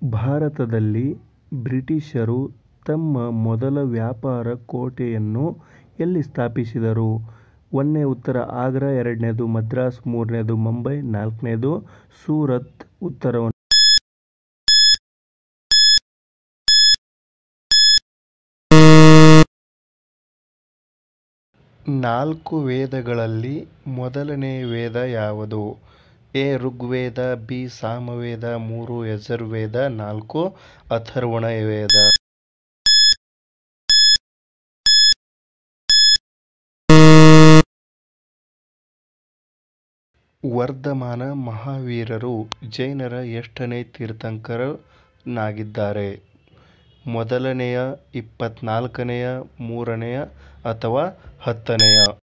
ಭಾರತದಲ್ಲಿ ಬ್ರಿಟಿಷರು ತಮ್ಮ ಮೊದಲ ವ್ಯಾಪಾರ ಕೋಟೆಯನ್ನು ಎಲ್ಲಿ ಸ್ಥಾಪಿಸಿದರು ಒಂದನೇ ಉತ್ತರ ಆಗ್ರಾ ಎರಡನೇದು ಮದ್ರಾಸ್ ಮೂರನೇದು ಮುಂಬೈ ನಾಲ್ಕನೇದು ಸೂರತ್ ಉತ್ತರವನ್ನು ನಾಲ್ಕು ವೇದಗಳಲ್ಲಿ ಮೊದಲನೇ ವೇದ ಯಾವುದು ಎ ಋಗ್ವೇದ ಬಿ ಸಾಮವೇದ ಮೂರು ಯಜುರ್ವೇದ ನಾಲ್ಕು ಅಥರ್ವಣ ವೇದ ವರ್ಧಮಾನ ಮಹಾವೀರರು ಜೈನರ ಎಷ್ಟನೇ ತೀರ್ಥಂಕರನಾಗಿದ್ದಾರೆ ಮೊದಲನೆಯ ಇಪ್ಪತ್ನಾಲ್ಕನೆಯ ಮೂರನೆಯ ಅಥವಾ ಹತ್ತನೆಯ